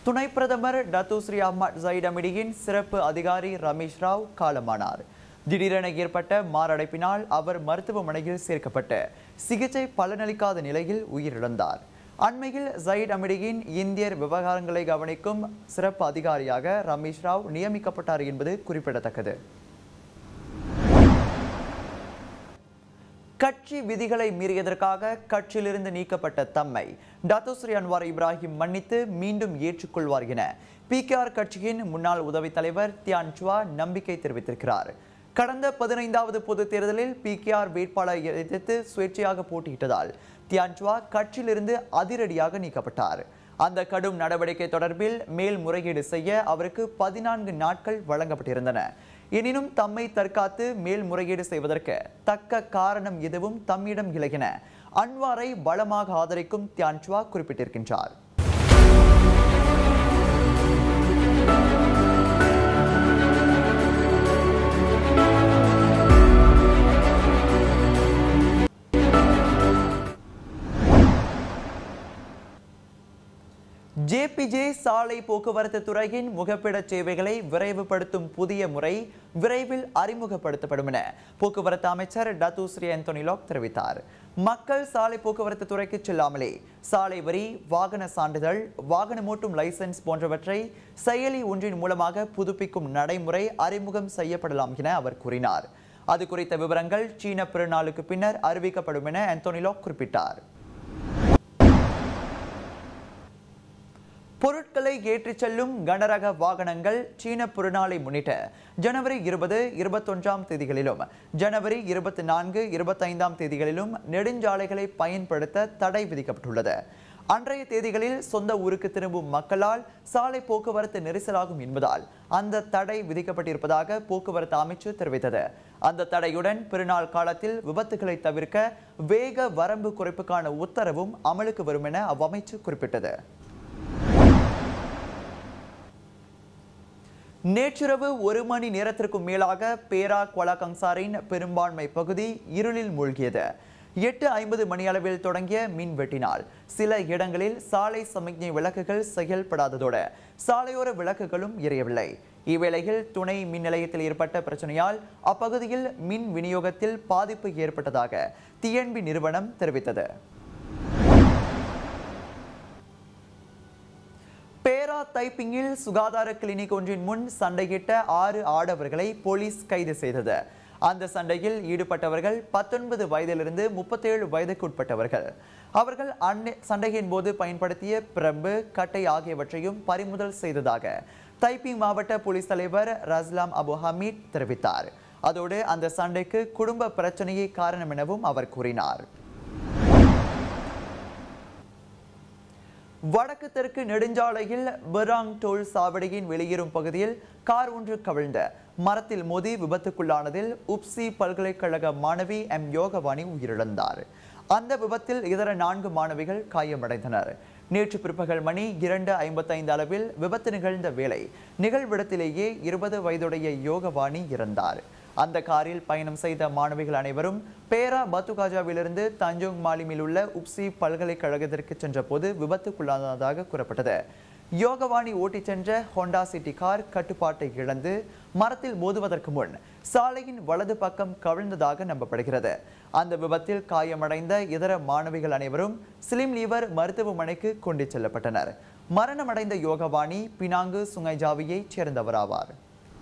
துணை பிரதமர் டத்துஸ்ரீ அஹ்மத் ஜயிட் அமிடியின் சிறப்பு அதிகாரி ரமேஷ் ராவ் காலமானார் திடீரென ஏற்பட்ட மாரடைப்பினால் அவர் மருத்துவமனையில் சேர்க்கப்பட்டு சிகிச்சை பலனளிக்காத நிலையில் உயிரிழந்தார் அண்மையில் ஜயிட் அமிடியின் இந்தியர் விவகாரங்களை கவனிக்கும் சிறப்பு அதிகாரியாக ரமேஷ் ராவ் நியமிக்கப்பட்டார் என்பது குறிப்பிடத்தக்கது கட்சி விதிகளை மீறியதற்காக கட்சியிலிருந்து நீக்கப்பட்ட தம்மை டாத்தோஸ்ரீ அன்வார் இப்ராஹிம் மன்னித்து மீண்டும் ஏற்றுக்கொள்வார் என பிகேஆர் கட்சியின் முன்னாள் உதவித் தலைவர் தியான் சுவா நம்பிக்கை தெரிவித்திருக்கிறார் கடந்த பதினைந்தாவது பொதுத் தேர்தலில் பிகேஆர் வேட்பாளரை எதிர்த்து சுயேட்சையாக போட்டியிட்டதால் தியான் சுவா கட்சியிலிருந்து அதிரடியாக நீக்கப்பட்டார் அந்த கடும் நடவடிக்கை தொடர்பில் மேல்முறையீடு செய்ய அவருக்கு பதினான்கு நாட்கள் வழங்கப்பட்டிருந்தன எனினும் தம்மை தற்காத்து மேல்முறையீடு செய்வதற்கு தக்க காரணம் எதுவும் தம்மிடம் இல்லை என அன்வாரை பலமாக ஆதரிக்கும் தியான்சுவா குறிப்பிட்டிருக்கின்றார் ஜேபிஜே சாலை போக்குவரத்து துறையின் முகப்பிட சேவைகளை விரைவுபடுத்தும் புதிய முறை விரைவில் அறிமுகப்படுத்தப்படும் என போக்குவரத்து அமைச்சர் டத்துஸ்ரீ அந்தோனிலாக் தெரிவித்தார் மக்கள் சாலை போக்குவரத்து துறைக்கு செல்லாமலே சாலை வரி வாகன சான்றிதழ் வாகனம் ஓட்டும் லைசென்ஸ் போன்றவற்றை செயலி ஒன்றின் மூலமாக புதுப்பிக்கும் நடைமுறை அறிமுகம் செய்யப்படலாம் என அவர் கூறினார் அது குறித்த விவரங்கள் சீன பெருநாளுக்கு பின்னர் அறிவிக்கப்படும் என அந்தோனிலாக் குறிப்பிட்டார் பொருட்களை ஏற்றிச் செல்லும் கனரக வாகனங்கள் சீன பெருநாளை முன்னிட்டு ஜனவரி இருபது இருபத்தொன்றாம் தேதிகளிலும் ஜனவரி இருபத்தி நான்கு இருபத்தைந்தாம் தேதிகளிலும் நெடுஞ்சாலைகளை பயன்படுத்த தடை விதிக்கப்பட்டுள்ளது அன்றைய தேதிகளில் சொந்த ஊருக்கு திரும்பும் மக்களால் சாலை போக்குவரத்து நெரிசலாகும் என்பதால் அந்த தடை விதிக்கப்பட்டிருப்பதாக போக்குவரத்து அமைச்சு தெரிவித்தது அந்த தடையுடன் பெருநாள் காலத்தில் விபத்துகளை தவிர்க்க வேக வரம்பு குறைப்புக்கான உத்தரவும் அமலுக்கு வரும் என அவ்வமைச்சு குறிப்பிட்டது நேற்றிரவு ஒரு மணி நேரத்திற்கும் மேலாக பேரா கொலகங்சாரின் பெரும்பான்மை பகுதி இருளில் மூழ்கியது எட்டு ஐம்பது மணி அளவில் தொடங்கிய மின் வெட்டினால் சில இடங்களில் சாலை சமிக்ஞை விளக்குகள் செயல்படாததோடு சாலையோர விளக்குகளும் எரியவில்லை இவ்வேளையில் துணை மின் நிலையத்தில் ஏற்பட்ட பிரச்சனையால் அப்பகுதியில் மின் விநியோகத்தில் பாதிப்பு ஏற்பட்டதாக டிஎன்பி நிறுவனம் தெரிவித்தது பேரா தைப்பிங்கில் சுகாதார கிளினிக் ஒன்றின் முன் சண்டையிட்ட ஆறு ஆடவர்களை போலீஸ் கைது செய்தது அந்த சண்டையில் ஈடுபட்டவர்கள் பத்தொன்பது வயதிலிருந்து முப்பத்தேழு வயதுக்கு உட்பட்டவர்கள் அவர்கள் அன்னை சண்டையின் போது பயன்படுத்திய பிரம்பு கட்டை ஆகியவற்றையும் பறிமுதல் செய்ததாக தைப்பிங் மாவட்ட போலீஸ் தலைவர் ரஸ்லாம் அபு ஹமீத் தெரிவித்தார் அதோடு அந்த சண்டைக்கு குடும்ப பிரச்சனையே காரணம் எனவும் அவர் கூறினார் வடக்கு தெற்கு நெடுஞ்சாலையில் பெராங் டோல் சாவடியின் வெளியேறும் பகுதியில் கார் ஒன்று கவிழ்ந்த மரத்தில் மோதி விபத்துக்குள்ளானதில் உப்சி பல்கலைக்கழக மாணவி எம் யோகவாணி உயிரிழந்தார் அந்த விபத்தில் இதர நான்கு மாணவிகள் காயமடைந்தனர் நேற்று பிற்பகல் மணி இரண்டு ஐம்பத்தைந்து அளவில் விபத்து நிகழ்ந்த வேளை நிகழ்விடத்திலேயே இருபது வயதுடைய யோகவாணி இறந்தார் அந்த காரில் பயணம் செய்த மாணவிகள் அனைவரும் பேரா பத்துகாஜாவிலிருந்து தஞ்சோங் மாலிமில் உள்ள உப்சி பல்கலைக்கழகத்திற்கு சென்றபோது விபத்துக்குள்ளானதாக கூறப்பட்டது யோகவாணி ஓட்டிச் சென்ற ஹோண்டா சிட்டி கார் கட்டுப்பாட்டை இழந்து மரத்தில் மோதுவதற்கு முன் சாலையின் வலது பக்கம் கவிழ்ந்ததாக நம்பப்படுகிறது அந்த விபத்தில் காயமடைந்த இதர மாணவிகள் அனைவரும் சிலிம் லீவர் மருத்துவமனைக்கு கொண்டு செல்லப்பட்டனர் மரணமடைந்த யோகவாணி பினாங்கு சுங்கைஜாவியைச் சேர்ந்தவராவார்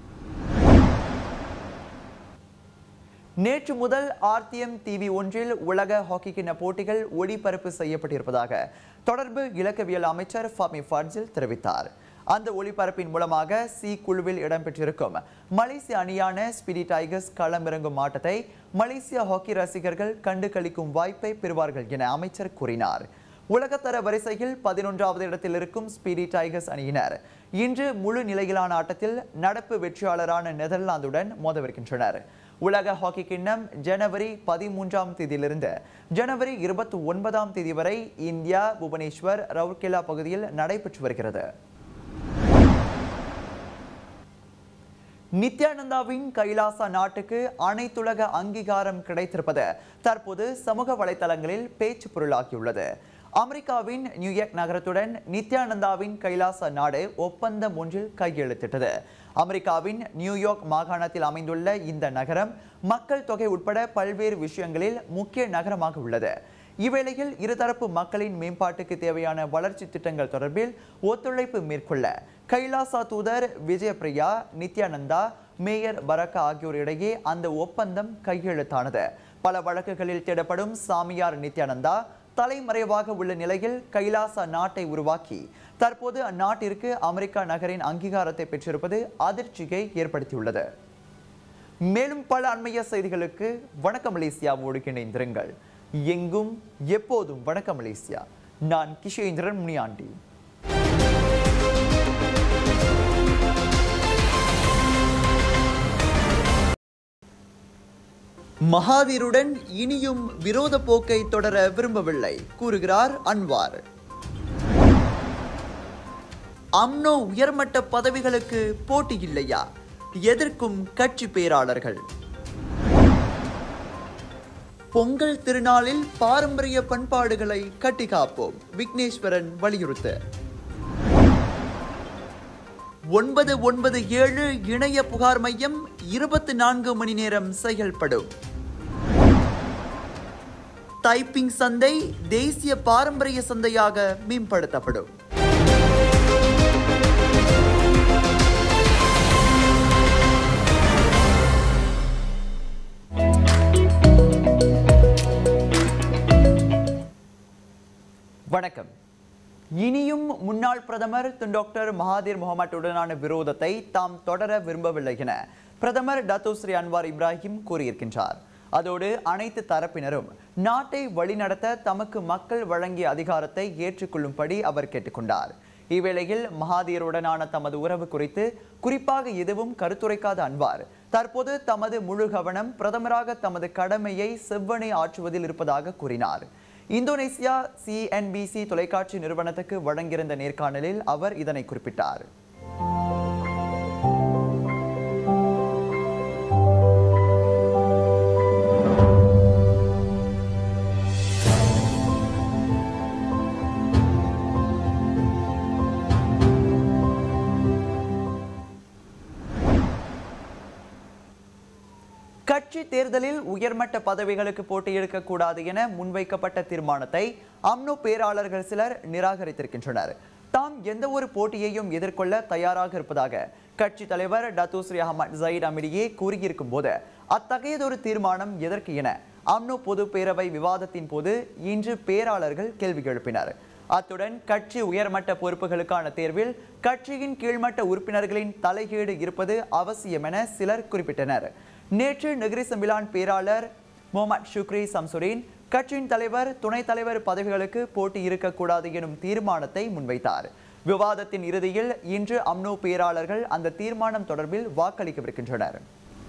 நேற்று முதல் ஆர்டிஎம் டிவி ஒன்றில் உலக ஹாக்கி கிண்ண போட்டிகள் ஒளிபரப்பு செய்யப்பட்டிருப்பதாக தொடர்பு இலக்கவியல் அமைச்சர் ஃபமி ஃபர்ஜில் தெரிவித்தார் அந்த ஒளிபரப்பின் மூலமாக சி குழுவில் இடம்பெற்றிருக்கும் மலேசிய அணியான ஸ்பிடி டைகர்ஸ் களமிறங்கும் ஆட்டத்தை மலேசிய ஹாக்கி ரசிகர்கள் கண்டு களிக்கும் வாய்ப்பை பெறுவார்கள் என அமைச்சர் கூறினார் உலகத்தர வரிசையில் பதினொன்றாவது இடத்தில் இருக்கும் ஸ்பீடி டைகர்ஸ் அணியினர் இன்று முழு நிலையிலான ஆட்டத்தில் நடப்பு வெற்றியாளரான நெதர்லாந்துடன் மோதவிருக்கின்றனர் உலக ஹாக்கி கிண்ணம் ஜனவரி பதிமூன்றாம் தேதியிலிருந்து ஜனவரி இருபத்தி ஒன்பதாம் தேதி வரை இந்தியா புவனேஸ்வர் ரவுர்கெலா பகுதியில் நடைபெற்று வருகிறது நித்யானந்தாவின் கைலாசா நாட்டுக்கு அனைத்துலக அங்கீகாரம் கிடைத்திருப்பது தற்போது சமூக வலைதளங்களில் பேச்சு பொருளாகியுள்ளது அமெரிக்காவின் நியூயார்க் நகரத்துடன் நித்யானந்தாவின் கைலாச நாடு ஒப்பந்தம் ஒன்றில் கையெழுத்திட்டது அமெரிக்காவின் நியூயார்க் மாகாணத்தில் அமைந்துள்ள இந்த நகரம் மக்கள் தொகை உட்பட பல்வேறு விஷயங்களில் முக்கிய நகரமாக உள்ளது இவ்வேளையில் இருதரப்பு மக்களின் மேம்பாட்டுக்கு தேவையான வளர்ச்சி திட்டங்கள் தொடர்பில் ஒத்துழைப்பு மேற்கொள்ள கைலாசா தூதர் விஜயபிரியா நித்யானந்தா மேயர் பரக்கா ஆகியோர் இடையே அந்த ஒப்பந்தம் கையெழுத்தானது பல வழக்குகளில் தேடப்படும் சாமியார் நித்யானந்தா தலைமறைவாக உள்ள நிலையில் கைலாசா நாட்டை உருவாக்கி தற்போது அந்நாட்டிற்கு அமெரிக்கா நகரின் அங்கீகாரத்தை பெற்றிருப்பது அதிர்ச்சியை ஏற்படுத்தியுள்ளது மேலும் பல அண்மைய செய்திகளுக்கு வணக்கம் மலேசியாவோடு இணைந்திருங்கள் எங்கும் எப்போதும் வணக்கம் மலேசியா நான் கிஷேந்திரன் முனியாண்டி மகாதீருடன் இனியும் விரோத போக்கை தொடர விரும்பவில்லை கூறுகிறார் அன்வார் அம்னோ உயர்மட்ட பதவிகளுக்கு போட்டி இல்லையா எதிர்க்கும் கட்சி பேராளர்கள் பொங்கல் திருநாளில் பாரம்பரிய பண்பாடுகளை கட்டி காப்போம் விக்னேஸ்வரன் வலியுறுத்த ஒன்பது ஒன்பது ஏழு இணைய புகார் மையம் இருபத்தி நான்கு மணி நேரம் செயல்படும் டைப்பிங் சந்தை தேசிய பாரம்பரிய சந்தையாக மேம்படுத்தப்படும் வணக்கம் இனியும் முன்னாள் பிரதமர் திரு டாக்டர் மகாதீர் முகமதுடனான விரோதத்தை தாம் தொடர விரும்பவில்லை என பிரதமர் டத்தோஸ்ரீ அன்வார் இப்ராஹிம் கூறியிருக்கின்றார் அதோடு அனைத்து தரப்பினரும் நாட்டை வழிநடத்த தமக்கு மக்கள் வழங்கிய அதிகாரத்தை ஏற்றுக்கொள்ளும்படி அவர் கேட்டுக்கொண்டார் இவ்வேளையில் மகாதீருடனான தமது உறவு குறித்து குறிப்பாக எதுவும் கருத்துரைக்காத அன்வார் தற்போது தமது முழு கவனம் பிரதமராக தமது கடமையை செவ்வனே ஆற்றுவதில் இருப்பதாக கூறினார் இந்தோனேசியா சிஎன்பிசி தொலைக்காட்சி நிறுவனத்துக்கு வழங்கியிருந்த நேர்காணலில் அவர் இதனை குறிப்பிட்டார் கட்சி தேர்தலில் உயர்மட்ட பதவிகளுக்கு போட்டியிடக்க கூடாது என முன்வைக்கப்பட்ட தீர்மானத்தை அம்னோ பேராளர்கள் சிலர் நிராகரித்திருக்கின்றனர் தாம் எந்த ஒரு போட்டியையும் எதிர்கொள்ள தயாராக இருப்பதாக கட்சி தலைவர் டத்தூஸ்ரீ அகமது ஜயீத் அமிடியே கூறியிருக்கும் போது அத்தகையதொரு தீர்மானம் எதற்கு என அம்னோ பொது பேரவை விவாதத்தின் போது இன்று பேராளர்கள் கேள்வி எழுப்பினர் அத்துடன் கட்சி உயர்மட்ட பொறுப்புகளுக்கான தேர்வில் கட்சியின் கீழ்மட்ட உறுப்பினர்களின் தலையீடு இருப்பது அவசியம் என சிலர் குறிப்பிட்டனர் நேற்று நெகிரி சம்பிலான் பேராளர் முகமது ஷுக்ரி சம்சுரீன் கட்சியின் தலைவர் துணைத் தலைவர் பதவிகளுக்கு போட்டி இருக்கக்கூடாது எனும் தீர்மானத்தை முன்வைத்தார் விவாதத்தின் இறுதியில் இன்று அம்னோ பேராளர்கள் அந்த தீர்மானம் தொடர்பில் வாக்களிக்கவிருக்கின்றனர்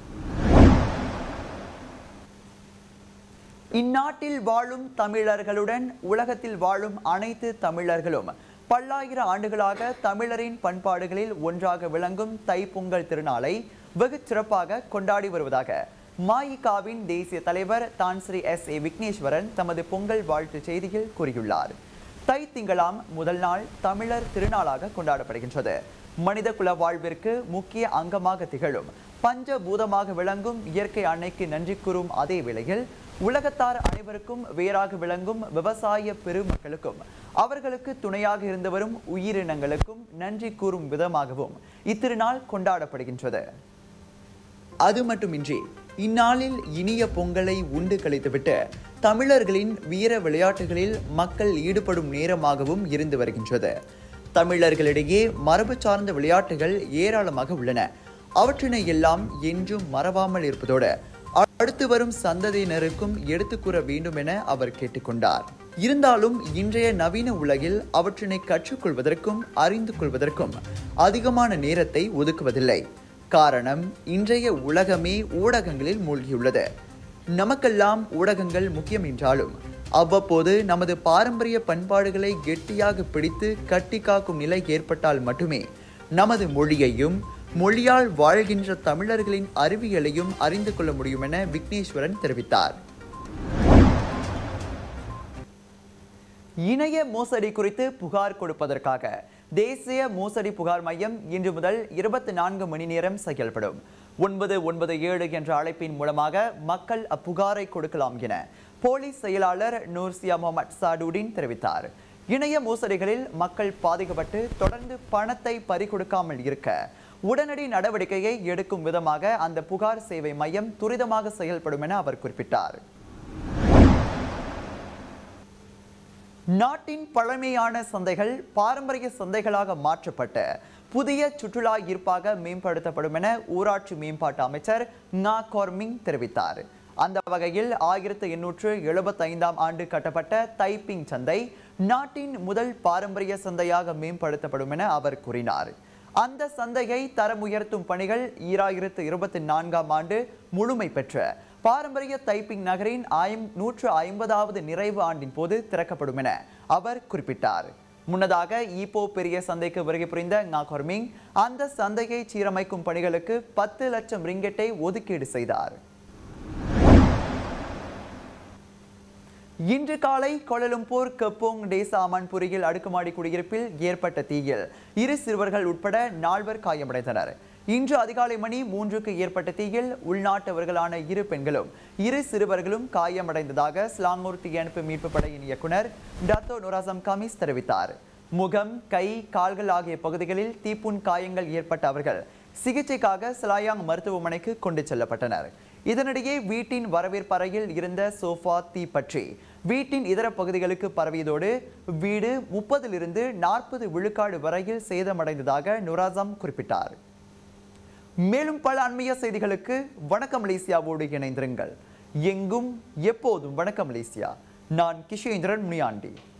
இந்நாட்டில் வாழும் தமிழர்களுடன் உலகத்தில் வாழும் அனைத்து தமிழர்களும் பல்லாயிர ஆண்டுகளாக தமிழரின் பண்பாடுகளில் ஒன்றாக விளங்கும் தைப்பொங்கல் திருநாளை வெகு சிறப்பாக கொண்டாடி வருவதாக மாயிகாவின் தேசிய தலைவர் தான் ஸ்ரீ எஸ் ஏ விக்னேஸ்வரன் தமது பொங்கல் வாழ்த்து செய்தியில் கூறியுள்ளார் தை திங்களாம் முதல் நாள் தமிழர் திருநாளாக கொண்டாடப்படுகின்றது மனித குல வாழ்விற்கு முக்கிய அங்கமாக திகழும் பஞ்சபூதமாக விளங்கும் இயற்கை அன்னைக்கு நன்றி கூறும் அதே வேளையில் உலகத்தார் அனைவருக்கும் வேறாக விளங்கும் விவசாய பெருமக்களுக்கும் அவர்களுக்கு துணையாக இருந்து வரும் உயிரினங்களுக்கும் நன்றி கூறும் விதமாகவும் இத்திருநாள் கொண்டாடப்படுகின்றது அது மட்டுமின்றி இந்நாளில் இனிய பொங்கலை உண்டு கழித்துவிட்டு தமிழர்களின் வீர விளையாட்டுகளில் மக்கள் ஈடுபடும் நேரமாகவும் இருந்து வருகின்றது தமிழர்களிடையே மரபு சார்ந்த விளையாட்டுகள் ஏராளமாக உள்ளன அவற்றினை எல்லாம் என்றும் மறவாமல் இருப்பதோடு அடுத்து வரும் சந்ததியினருக்கும் எடுத்துக் கூற வேண்டும் என அவர் கேட்டுக்கொண்டார் இருந்தாலும் இன்றைய நவீன உலகில் அவற்றினை கற்றுக்கொள்வதற்கும் அறிந்து கொள்வதற்கும் அதிகமான நேரத்தை ஒதுக்குவதில்லை காரணம் இன்றைய உலகமே ஊடகங்களில் மூழ்கியுள்ளது நமக்கெல்லாம் ஊடகங்கள் முக்கியம் என்றாலும் அவ்வப்போது நமது பாரம்பரிய பண்பாடுகளை கெட்டியாக பிடித்து கட்டி காக்கும் நிலை ஏற்பட்டால் மட்டுமே நமது மொழியையும் மொழியால் வாழ்கின்ற தமிழர்களின் அறிவியலையும் அறிந்து கொள்ள முடியும் என விக்னேஸ்வரன் தெரிவித்தார் இணைய மோசடி குறித்து புகார் கொடுப்பதற்காக தேசிய மோசடி புகார் மையம் இன்று முதல் இருபத்தி நான்கு மணி நேரம் செயல்படும் ஒன்பது ஒன்பது ஏழு என்ற அழைப்பின் மூலமாக மக்கள் அப்புகாரை கொடுக்கலாம் என போலீஸ் செயலாளர் நூர்சியா முகமது சாடுடின் தெரிவித்தார் இணைய மோசடிகளில் மக்கள் பாதிக்கப்பட்டு தொடர்ந்து பணத்தை பறிகொடுக்காமல் இருக்க உடனடி நடவடிக்கையை எடுக்கும் விதமாக அந்த புகார் சேவை மையம் துரிதமாக செயல்படும் என அவர் குறிப்பிட்டார் நாட்டின் பழமையான சந்தைகள் பாரம்பரிய சந்தைகளாக மாற்றப்பட்டு புதிய சுற்றுலா ஈர்ப்பாக மேம்படுத்தப்படும் என ஊராட்சி மேம்பாட்டு அமைச்சர் ngா கோர்மிங் தெரிவித்தார் அந்த வகையில் ஆயிரத்து எண்ணூற்று எழுபத்தைந்தாம் ஆண்டு கட்டப்பட்ட தைப்பிங் சந்தை நாட்டின் முதல் பாரம்பரிய சந்தையாக மேம்படுத்தப்படும் என அவர் கூறினார் அந்த சந்தையை தரம் உயர்த்தும் பணிகள் ஈராயிரத்து இருபத்தி நான்காம் ஆண்டு முழுமை பெற்ற பாரம்பரிய தைப்பிங் நகரின் ஐம் நூற்று ஐம்பதாவது நிறைவு ஆண்டின் போது திறக்கப்படும் என அவர் குறிப்பிட்டார் முன்னதாக ஈப்போ பெரிய சந்தைக்கு வருகை புரிந்த ngா கொர்மிங் அந்த சந்தையை சீரமைக்கும் பணிகளுக்கு பத்து லட்சம் ரிங்கெட்டை ஒதுக்கீடு செய்தார் இன்று காலை கோலலும்பூர் கப்போங் டேசா அமன்புரியில் அடுக்குமாடி குடியிருப்பில் ஏற்பட்ட தீயில் இரு சிறுவர்கள் உட்பட நால்வர் காயமடைந்தனர் இன்று அதிகாலை மணி மூன்றுக்கு ஏற்பட்ட தீயில் உள்நாட்டவர்களான இரு பெண்களும் இரு சிறுவர்களும் காயமடைந்ததாக ஸ்லாங்கூர் தீயணைப்பு மீட்பு படையின் இயக்குனர் டத்தோ நுராசம் கமிஸ் தெரிவித்தார் முகம் கை கால்கள் ஆகிய பகுதிகளில் தீப்புண் காயங்கள் ஏற்பட்ட அவர்கள் சிகிச்சைக்காக சிலாயாங் மருத்துவமனைக்கு கொண்டு செல்லப்பட்டனர் இதனிடையே வீட்டின் வரவேற்பறையில் இருந்த சோஃபா தீப்பற்றி வீட்டின் இதர பகுதிகளுக்கு பரவியதோடு வீடு முப்பதிலிருந்து நாற்பது விழுக்காடு வரையில் சேதமடைந்ததாக நுராசம் குறிப்பிட்டார் மேலும் பல அண்மைய செய்திகளுக்கு வணக்கம் மலேசியாவோடு இணைந்திருங்கள் எங்கும் எப்போதும் வணக்கம் மலேசியா நான் கிஷேந்திரன் முனியாண்டி